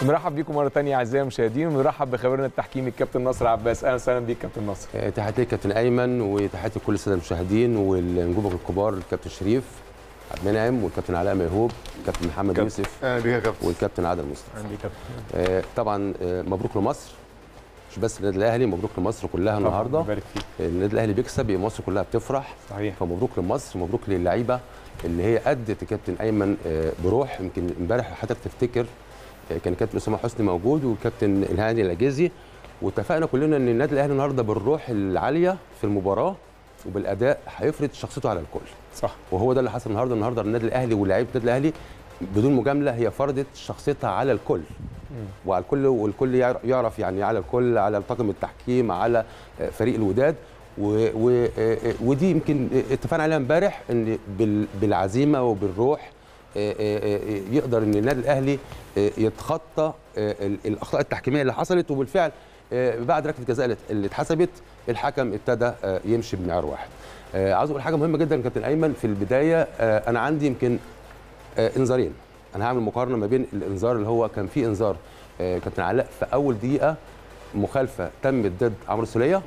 بنرحب بيكم مره ثانيه اعزائي المشاهدين ونرحب بخبيرنا التحكيمي الكابتن نصر عباس اهلا وسهلا بيك كابتن نصر آه، تحياتي كابتن ايمن وتحياتي لكل الساده المشاهدين والنجوم الكبار الكابتن شريف عبد المنعم والكابتن علاء ميهوب الكابتن محمد كابتن. يوسف اهلا بيك يا كابتن والكابتن عادل مصطفى اهلا بيك كابتن آه، طبعا آه، مبروك لمصر مش بس النادي الاهلي مبروك لمصر كلها طبعاً، النهارده يبارك فيك النادي الاهلي بيكسب يبقى مصر كلها بتفرح صحيح فمبروك لمصر مبروك للعيبه اللي هي ادت الكابتن ايمن آه، بروح يمكن امبارح حضرتك تفتكر آه، كان كابتن اسامه حسني موجود والكابتن الهاني العجيزي واتفقنا كلنا ان النادي الاهلي النهارده بالروح العاليه في المباراه وبالاداء هيفرض شخصيته على الكل صح وهو ده اللي حصل النهارده النهارده النادي الاهلي ولاعيبه النادي الاهلي بدون مجامله هي فرضت شخصيتها على الكل وعلى الكل والكل يعر- يعرف يعني على الكل على طاقم التحكيم على آه، فريق الوداد و و آه، آه، ودي يمكن اتفقنا عليها امبارح ان بال- بالعزيمه وبالروح آه، آه، آه، يقدر ان النادي الاهلي آه، يتخطى آه، ال- الاخطاء التحكيميه اللي حصلت وبالفعل آه، بعد ركله الجزاء اللي- اللي اتحسبت الحكم ابتدى آه، يمشي بمعيار واحد آه، عاوز اقول حاجه مهمه جدا كابتن ايمن في البدايه آه، انا عندي يمكن آه، انذارين انا هعمل مقارنه ما بين الانذار اللي هو كان فيه انذار آه، كابتن علاء في اول دقيقه مخالفه تمت ضد عمرو السوليه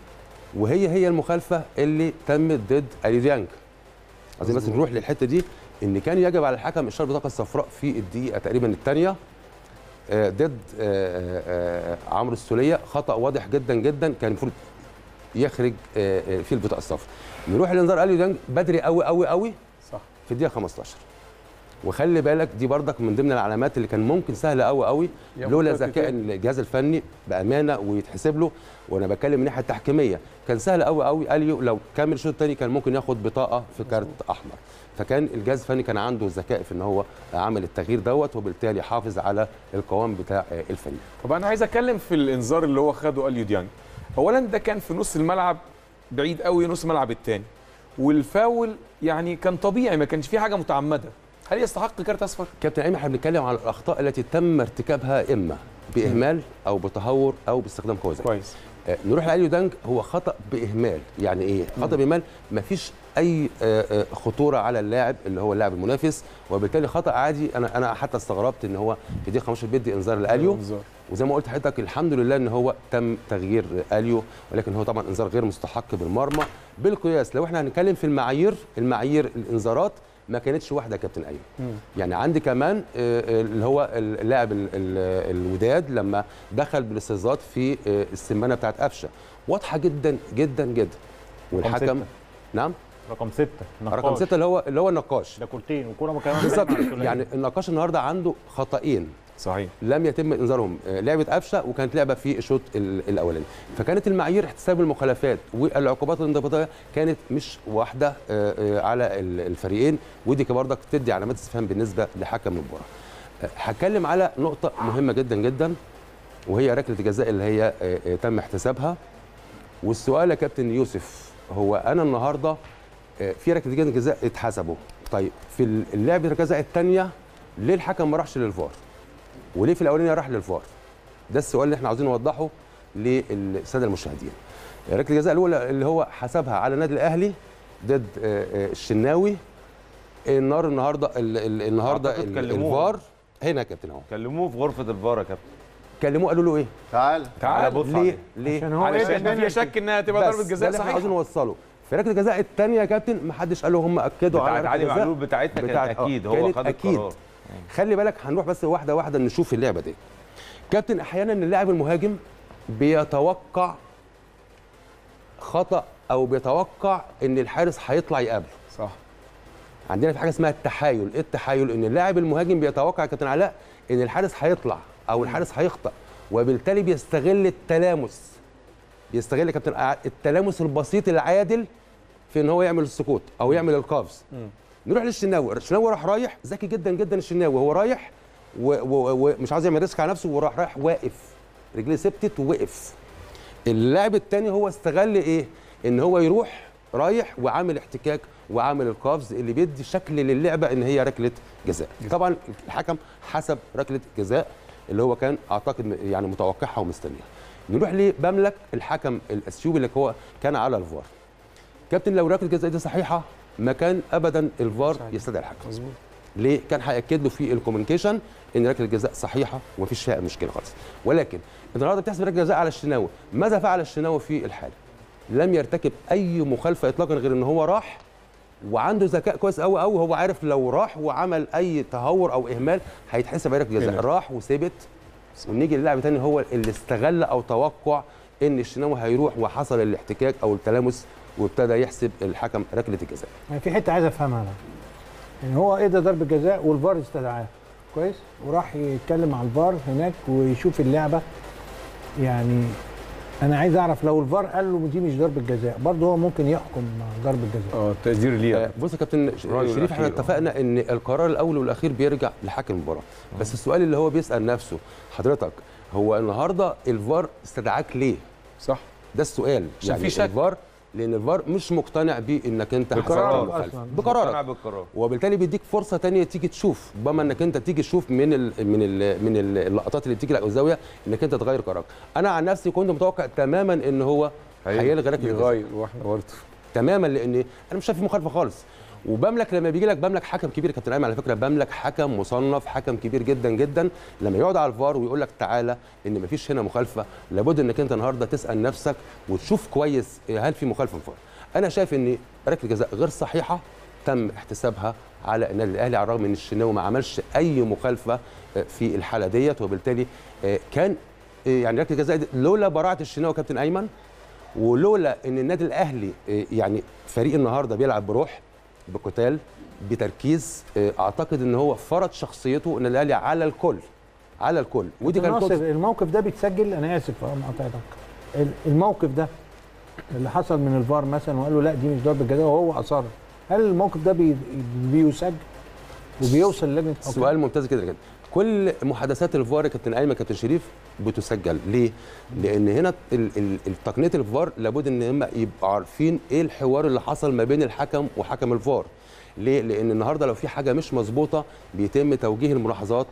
وهي هي المخالفه اللي تمت ضد اليو ديانج عايزين بس نروح للحته دي ان كان يجب على الحكم اشاره البطاقه الصفراء في الدقيقه تقريبا الثانيه ضد آه، آه، عمرو السوليه خطا واضح جدا جدا كان المفروض يخرج آه، آه، فيه البطاقه الصفراء نروح لانذار اليو ديانج بدري قوي قوي قوي صح في الدقيقه 15 وخلي بالك دي بردك من ضمن العلامات اللي كان ممكن سهله قوي قوي يا لولا ممكن ذكاء تتقال. الجهاز الفني بامانه ويتحسب له وانا بتكلم من الناحيه التحكيميه كان سهل قوي قوي اليو لو كمل الشوط الثاني كان ممكن ياخد بطاقه في كارت احمر فكان الجهاز الفني كان عنده ذكاء في ان هو عمل التغيير دوت وبالتالي حافظ على القوام بتاع آه، الفريق طب انا عايز اتكلم في الانذار اللي هو خده اليو ديانج اولا ده كان في نص الملعب بعيد قوي نص الملعب الثاني والفاول يعني كان طبيعي ما كانش فيه حاجه متعمده هل يستحق كارت اصفر كابتن ايمن احنا بنتكلم على الاخطاء التي تم ارتكابها اما باهمال او بتهور او باستخدام قوه زائده كويس آه، نروح لاليو دانج هو خطا باهمال يعني ايه خطا باهمال مفيش اي آه، آه، خطوره على اللاعب اللي هو اللاعب المنافس وبالتالي خطا عادي انا انا حتى استغربت ان هو في دقيقه 15 بيدي انذار لاليو انذار. وزي ما قلت لحضرتك الحمد لله ان هو تم تغيير اليو ولكن هو طبعا انذار غير مستحق بالمرمى بالقياس لو احنا هنتكلم في المعايير المعايير الانذارات ما كانتش واحده يا كابتن ايمن مم. يعني عندي كمان آه، اللي هو اللاعب ال- ال- الوداد لما دخل بالاستهزاءات في آه، السمانه بتاعت قفشه واضحه جدا جدا جدا والحكم ستة. نعم رقم ستة نقاش. رقم ستة اللي هو اللي هو النقاش ده كورتين وكوره كمان بالظبط يعني النقاش النهارده عنده خطأين صحيح لم يتم انذارهم آه، لعبه قفشه وكانت لعبه في الشوط ال- الاولاني فكانت المعايير احتساب المخالفات والعقوبات الانضباطيه كانت مش واحده آه، آه، على ال- الفريقين ودي برضك تدي علامات استفهام بالنسبه لحكم المباراه آه، هتكلم على نقطه مهمه جدا جدا وهي ركله الجزاء اللي هي آه، آه، تم احتسابها والسؤال يا كابتن يوسف هو انا النهارده آه، في ركله جزاء اتحسبوا طيب في اللعبه الجزاء الثانيه ليه الحكم ما راحش للفار وليه في الاولانيه راح للفار ده السؤال اللي احنا عاوزين نوضحه للساده المشاهدين ركله الجزاء الاولى اللي هو حسبها على النادي الاهلي ضد آه، آه، الشناوي النار النهارده ال- ال- النهارده أعتقد ال- كلموه. الفار هنا يا كابتن اهو كلموه في غرفه الفار يا كابتن كلموه قالوا له ايه تعال تعال بص ليه عليه. ليه عشان هو علشان إيه ما فيها شك انها تبقى بس ضربه ده جزاء اللي احنا عاوزين صحيح نوصله في ركله الجزاء الثانيه يا كابتن ما حدش قال له هم اكدوا على بتاعت ركلة علي الجزاء معلول بتاعتنا كانت بتاعت- آه، اكيد هو كانت خد أكيد. القرار خلي بالك هنروح بس واحده واحده نشوف اللعبه دي كابتن احيانا اللاعب المهاجم بيتوقع خطا او بيتوقع ان الحارس هيطلع يقابله صح عندنا في حاجه اسمها التحايل ايه التحايل ان اللاعب المهاجم بيتوقع يا كابتن علاء ان الحارس هيطلع او الحارس هيخطا وبالتالي بيستغل التلامس بيستغل يا كابتن ع- التلامس البسيط العادل في ان هو يعمل السقوط او يعمل القفز نروح للشناوي الشناوي راح رايح ذكي جدا جدا الشناوي هو رايح و- و- ومش عاوز يعمل ريسك على نفسه وراح رايح واقف رجليه ثبتت ووقف اللاعب الثاني هو استغل ايه ان هو يروح رايح وعامل احتكاك وعامل القفز اللي بيدي شكل للعبه ان هي ركله جزاء طبعا الحكم حسب ركله جزاء اللي هو كان اعتقد يعني متوقعها ومستنيها نروح لبملك الحكم الاثيوبي اللي هو كان على الفار كابتن لو ركله الجزاء دي صحيحه ما كان ابدا الفار صحيح. يستدعي الحكم مظبوط ليه كان هياكد له في الكوميونيكيشن ان ركله الجزاء صحيحه ومفيش فيها مشكله خالص ولكن النهارده بتحسب ركله جزاء على الشناوي ماذا فعل الشناوي في الحاله لم يرتكب اي مخالفه اطلاقا غير ان هو راح وعنده ذكاء كويس قوي قوي هو عارف لو راح وعمل اي تهور او اهمال هيتحسب عليه ركله جزاء هنا. راح وثبت ونيجي للاعب تاني هو اللي استغل او توقع ان الشناوي هيروح وحصل الاحتكاك او التلامس وابتدى يحسب الحكم ركله الجزاء يعني في حته عايز افهمها بقى يعني هو ادى ضربه جزاء والفار استدعاه كويس وراح يتكلم مع الفار هناك ويشوف اللعبه يعني انا عايز اعرف لو الفار قال له دي مش ضربه جزاء برضه هو ممكن يحكم ضربه جزاء اه تقدير ليها آه، بص يا كابتن ش- رأيه شريف احنا الأخير، آه. اتفقنا ان القرار الاول والاخير بيرجع لحكم المباراه بس السؤال اللي هو بيسال نفسه حضرتك هو النهارده الفار استدعاك ليه صح ده السؤال عشان في شك. الفار لان الفار مش مقتنع بانك انت حسبت بقرارك المخالفة. أصلاً. مقتنع بقرارك بالقرار وبالتالي بيديك فرصه تانية تيجي تشوف بما انك انت تيجي تشوف من ال من ال من ال- اللقطات اللي بتيجي لك او الزاويه انك انت تغير قرارك انا عن نفسي كنت متوقع تماما ان هو هيلغي ركله الجزاء. يغير واحنا برضه تماما لان انا مش شايف في مخالفه خالص وبملك لما بيجي لك بملك حكم كبير يا كابتن ايمن على فكره بملك حكم مصنف حكم كبير جدا جدا لما يقعد على الفار ويقول لك تعالى ان مفيش هنا مخالفه لابد انك انت النهارده تسال نفسك وتشوف كويس هل في مخالفه من الفار انا شايف ان ركله جزاء غير صحيحه تم احتسابها على النادي الاهلي على الرغم ان الشناوي ما عملش اي مخالفه في الحاله ديت وبالتالي كان يعني ركله جزاء دي لولا براعه الشناوي كابتن ايمن ولولا ان النادي الاهلي آه، يعني فريق النهارده بيلعب بروح بقتال بتركيز آه، اعتقد ان هو فرض شخصيته ان الاهلي على الكل على الكل ودي كابتن كانت ناصر نقطة- الموقف ده بيتسجل انا اسف اه مقاطعتك ال- الموقف ده اللي حصل من الفار مثلا وقال له لا دي مش ضربه جزاء وهو اصر هل الموقف ده بي بيسجل وبيوصل لجنه الحكام؟ سؤال ممتاز جدا جدا كل محادثات الفار يا كابتن ايمن كابتن شريف بتسجل ليه؟ لان هنا ال- ال- التقنيه الفار لابد ان هم يبقوا عارفين ايه الحوار اللي حصل ما بين الحكم وحكم الفار ليه؟ لان النهارده لو في حاجه مش مظبوطه بيتم توجيه الملاحظات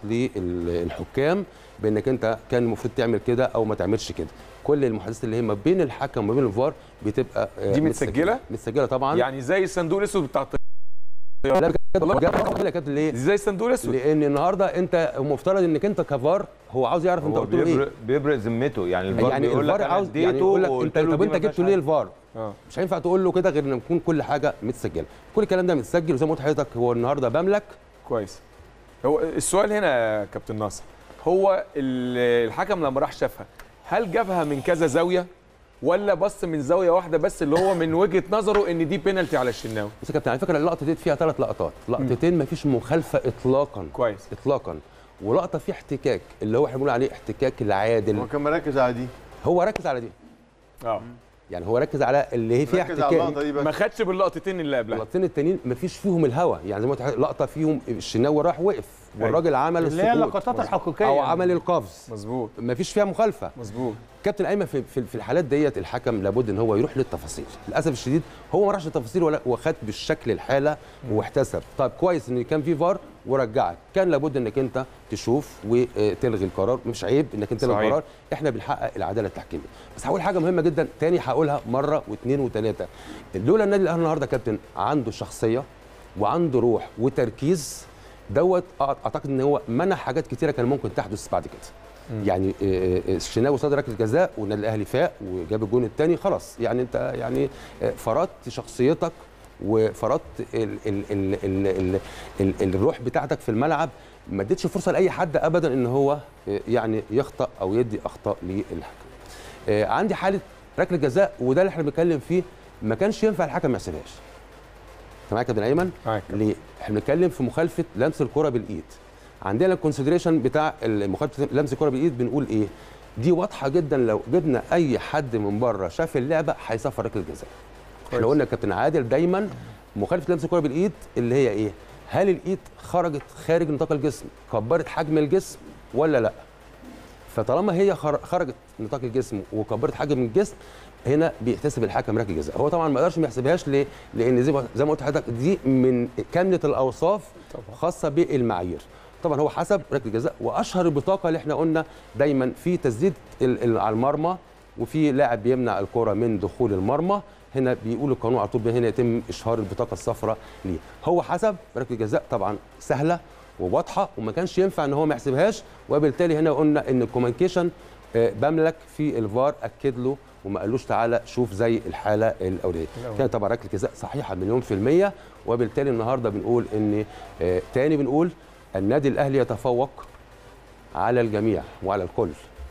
للحكام بانك انت كان المفروض تعمل كده او ما تعملش كده كل المحادثات اللي هي ما بين الحكم وما بين الفار بتبقى آه، دي متسجلة؟ متسجله طبعا يعني زي الصندوق الاسود بتاع الطيارة. لا بجد والله بجد يا كابتن ليه؟ دي زي الصندوق الاسود لان النهارده انت مفترض انك انت كفار هو عاوز يعرف انت هو قلت له ايه بيبرق, بيبرق ذمته يعني الفار يعني بيقول لك الفار انا عاوز يعني اديته يقول لك وقلت انت له طب دي انت ما جبته فيهاش ليه حاجة. الفار اه مش هينفع تقول له كده غير ان يكون كل حاجه متسجله كل الكلام ده متسجل وزي ما قلت لحضرتك هو النهارده بملك كويس هو السؤال هنا يا كابتن ناصر هو ال- الحكم لما راح شافها هل جابها من كذا زاويه ولا بص من زاويه واحده بس اللي هو من وجهه نظره ان دي بينالتي على الشناوي بص يا كابتن على فكره اللقطه دي فيها ثلاث لقطات لقطتين ما فيش مخالفه اطلاقا كويس اطلاقا ولقطه فيه احتكاك اللي هو احنا بنقول عليه احتكاك العادل هو كان مركز على دي هو ركز على دي اه يعني هو ركز على اللي هي فيها مركز على اللقطه احتكاك دي بس ما خدش باللقطتين اللي قبلها اللقطتين التانيين ما فيش فيهم الهوا يعني زي ما قلت لحضرتك، لقطه فيهم الشناوي راح وقف والراجل عمل اللي هي السقوط اللقطات الحقيقيه او يعني. عمل القفز مظبوط ما فيش فيها مخالفه مظبوط كابتن ايمن في في في الحالات ديت الحكم لابد ان هو يروح للتفاصيل للاسف الشديد هو ما راحش للتفاصيل ولا وخد بالشكل الحاله واحتسب طيب كويس ان كان في فار ورجعك كان لابد انك انت تشوف وتلغي القرار مش عيب انك انت تلغي صحيح. القرار احنا بنحقق العداله التحكيميه بس هقول حاجه مهمه جدا تاني هقولها مره واثنين وثلاثه لولا النادي الاهلي النهارده كابتن عنده شخصيه وعنده روح وتركيز دوت اعتقد ان هو منع حاجات كتيره كان ممكن تحدث بعد كده يعني آه، آه، الشناوي صاد ركله جزاء والنادي الاهلي فاق وجاب الجون الثاني خلاص يعني انت يعني آه، فرضت شخصيتك وفرضت ال ال ال ال ال ال الروح بتاعتك في الملعب ما اديتش فرصه لاي حد ابدا ان هو آه، يعني يخطا او يدي اخطاء للحكم. آه، عندي حاله ركله جزاء وده اللي احنا بنتكلم فيه ما كانش ينفع الحكم ما يحسبهاش. انت معايا يا كابتن ايمن؟ معاك ليه؟ احنا بنتكلم في مخالفه لمس الكره بالايد. عندنا الكونسيدريشن بتاع مخالفه لمس الكره بالايد بنقول ايه؟ دي واضحه جدا لو جبنا اي حد من بره شاف اللعبه هيصفر ركله جزاء. احنا قلنا يا كابتن عادل دايما مخالفه لمس الكره بالايد اللي هي ايه؟ هل الايد خرجت خارج نطاق الجسم كبرت حجم الجسم ولا لا؟ فطالما هي خر- خرجت نطاق الجسم وكبرت حجم الجسم هنا بيحتسب الحكم ركله جزاء هو طبعا ما يقدرش ما يحسبهاش ليه لان زي ما زي ما قلت لحضرتك دي من كامله الاوصاف طبعا. خاصه بالمعايير طبعا هو حسب ركله جزاء واشهر البطاقه اللي احنا قلنا دايما في تسديد ال- ال- على المرمى وفي لاعب بيمنع الكره من دخول المرمى هنا بيقول القانون على طول هنا يتم اشهار البطاقه الصفراء ليه هو حسب ركله الجزاء طبعا سهله وواضحه وما كانش ينفع ان هو ما يحسبهاش وبالتالي هنا قلنا ان الكومنيكيشن آه، بملك في الفار اكد له وما قالوش تعالى شوف زي الحاله الاوليه كانت طبعا ركله جزاء صحيحه مليون في الميه وبالتالي النهارده بنقول ان آه، تاني بنقول النادي الاهلي يتفوق على الجميع وعلى الكل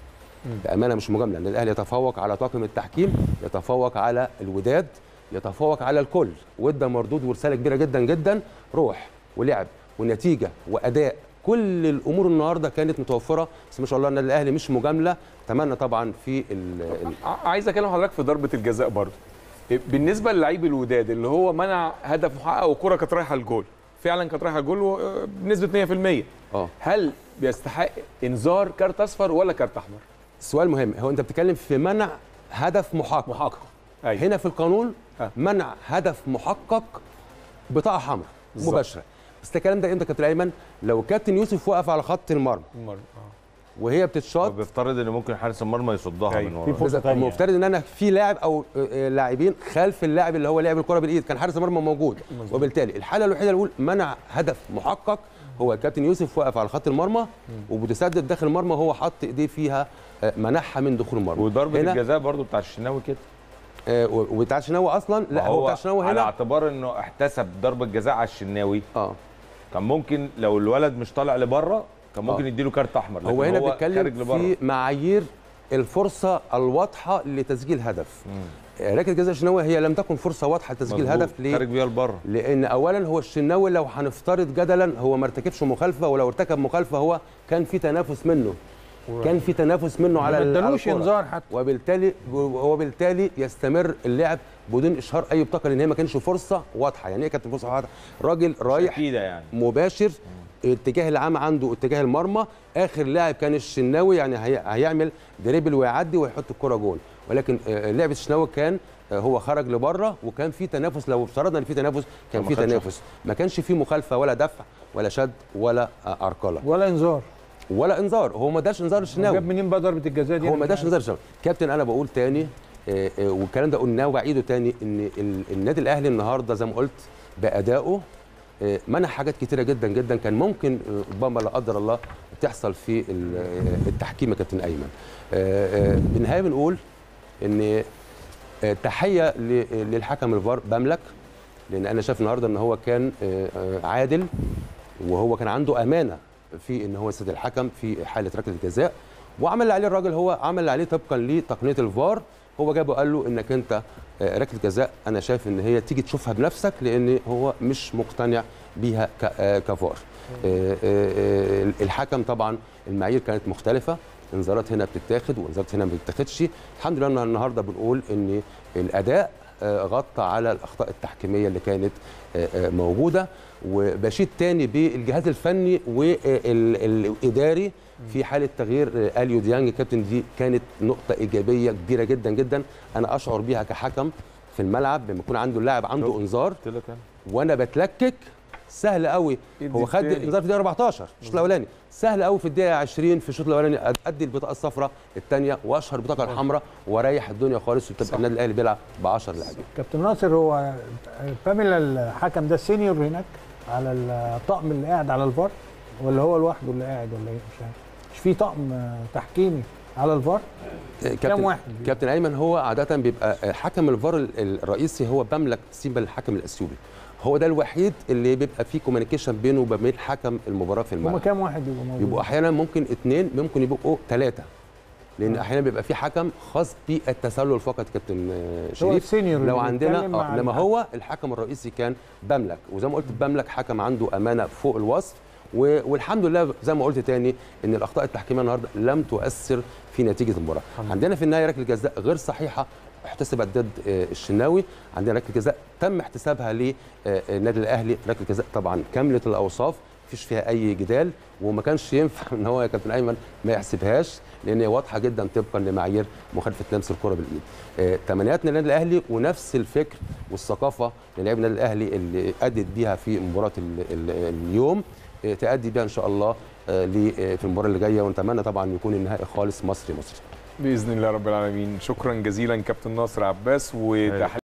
بامانه مش مجامله النادي الاهلي يتفوق على طاقم التحكيم يتفوق على الوداد يتفوق على الكل وادى مردود ورساله كبيره جدا جدا روح ولعب ونتيجه واداء كل الامور النهارده كانت متوفره بس ما شاء الله النادي الاهلي مش مجامله اتمنى طبعا في ال- ال- ع- عايز اكلم حضرتك في ضربه الجزاء برضه بالنسبه للعيب الوداد اللي هو منع هدف محقق والكره كانت رايحه الجول فعلا كانت رايحه الجول و- بنسبه 100% اه هل بيستحق انذار كارت اصفر ولا كارت احمر سؤال مهم هو انت بتتكلم في منع هدف محقق محقق أيوة. هنا في القانون آه. منع هدف محقق بطاقه حمراء بالظبط. مباشره بس الكلام ده امتى كابتن ايمن لو كابتن يوسف وقف على خط المرمى المرة. آه. وهي بتتشاط بيفترض ان ممكن حارس المرمى يصدها أيوة. من في ورا فرصه بالظبط. ثانيه المفترض ان انا في لاعب او آه، آه، لاعبين خلف اللاعب اللي هو لاعب الكره بالايد كان حارس المرمى موجود مظبوط. وبالتالي الحاله الوحيده اللي بقول منع هدف محقق هو الكابتن يوسف واقف على خط المرمى وبتسدد داخل المرمى هو حط ايديه فيها آه، منعها من دخول المرمى وضربه هنا الجزاء برضو بتاع الشناوي كده آه، و- وبتاع الشناوي اصلا لا هو بتاع الشناوي على هنا اعتبار انه احتسب ضربه جزاء على الشناوي اه كان ممكن لو الولد مش طالع لبره كان ممكن آه. يديله كارت احمر هو لكن هنا خارج بيتكلم لبره في معايير الفرصه الواضحه لتسجيل هدف مم. آه، ركله جزاء الشناوي هي لم تكن فرصه واضحه لتسجيل مظبوط. هدف ليه خارج بيها لبره لان اولا هو الشناوي لو هنفترض جدلا هو ما ارتكبش مخالفه ولو ارتكب مخالفه هو كان في تنافس منه كان في تنافس منه على ما ال- على ادالوش الكرة. انذار حتى وبالتالي وبالتالي يستمر اللعب بدون اشهار اي بطاقه لان هي ما كانش فرصه واضحه يعني ايه كانت فرصه واضحه راجل رايح اكيده يعني مباشر اتجاه العام عنده اتجاه المرمى اخر لاعب كان الشناوي يعني هي... هيعمل دريبل ويعدي ويحط الكره جول ولكن آه، لعبه الشناوي كان آه، هو خرج لبره وكان في تنافس لو افترضنا ان في تنافس كان ما في خدش تنافس ما كانش في مخالفه ولا دفع ولا شد ولا آه، ارقله ولا انذار ولا انذار هو ما اداش انذار الشناوي جاب منين بقى ضربه الجزاء دي هو أنا ما مش اداش عارف. انذار الشناوي كابتن انا بقول تاني آه، آه، والكلام ده قلناه وبعيده تاني ان ال- النادي الاهلي النهارده زي ما قلت بادائه آه، منع حاجات كتيره جدا جدا كان ممكن آه، ربما لا قدر الله تحصل في ال- آه، التحكيم يا كابتن ايمن آه، آه، بالنهايه بنقول ان آه، تحيه ل- للحكم الفار بملك لان انا شايف النهارده ان هو كان آه، آه، عادل وهو كان عنده امانه في ان هو يسد الحكم في حاله ركله الجزاء وعمل اللي عليه الراجل هو عمل اللي عليه طبقا لتقنيه الفار هو جابه قال له انك انت آه، ركله جزاء انا شايف ان هي تيجي تشوفها بنفسك لان هو مش مقتنع بيها ك- آه، كفار آه، آه، آه، الحكم طبعا المعايير كانت مختلفه انذارات هنا بتتاخد وانذارات هنا ما بتتاخدش الحمد لله إن النهارده بنقول ان الاداء آه، غطى على الاخطاء التحكيميه اللي كانت آه، آه، موجوده وبشيد تاني بالجهاز الفني والاداري في حاله تغيير آه، اليو ديانج كابتن دي كانت نقطه ايجابيه كبيره جدا جدا انا اشعر بيها كحكم في الملعب لما يكون عنده اللاعب عنده شوف. انذار قلت لك انا وانا بتلكك سهل قوي يدي هو خد التاني. انذار في الدقيقه 14 الشوط الاولاني سهل قوي في الدقيقه 20 في الشوط الاولاني ادي البطاقه الصفراء الثانيه واشهر البطاقه الحمراء واريح الدنيا خالص وتبقى النادي الاهلي بيلعب ب 10 لاعبين كابتن ناصر هو باميلا الحكم ده سينيور هناك على الطقم اللي قاعد على الفار ولا هو لوحده اللي قاعد ولا ايه مش عارف مش في طقم آه، تحكيمي على الفار كام واحد كابتن ايمن هو عاده بيبقى حكم الفار ال- الرئيسي هو بملك سيمبا الحكم الاثيوبي هو ده الوحيد اللي بيبقى فيه كوميونيكيشن بينه وبين حكم المباراه في هما الملعب كام واحد يبقوا موجودين يبقوا احيانا ممكن اثنين ممكن يبقوا ثلاثه لان آه. احيانا بيبقى في حكم خاص بالتسلل فقط كابتن آه، هو شريف السينيور لو اللي عندنا بيتكلم مع اه لما الحكم. هو الحكم الرئيسي كان بملك وزي ما قلت بملك حكم عنده امانه فوق الوصف و- والحمد لله زي ما قلت تاني ان الاخطاء التحكيميه النهارده لم تؤثر في نتيجه المباراه عندنا في النهايه ركله جزاء غير صحيحه احتسبت ضد آه، الشناوي عندنا ركله جزاء تم احتسابها للنادي الاهلي ركله جزاء طبعا كامله الاوصاف مفيش فيها اي جدال وما كانش ينفع ان هو يا كابتن ايمن ما يحسبهاش لان هي واضحه جدا طبقا لمعايير مخالفه لمس الكره بالايد. آه، تمنياتنا للنادي الاهلي ونفس الفكر والثقافه للاعب النادي الاهلي اللي ادت بيها في مباراه ال- ال- اليوم آه، تأدي بيها ان شاء الله آه، ل- آه، في المباراه اللي جايه ونتمنى طبعا يكون النهائي خالص مصري مصري. باذن الله رب العالمين شكرا جزيلا كابتن ناصر عباس وتحليل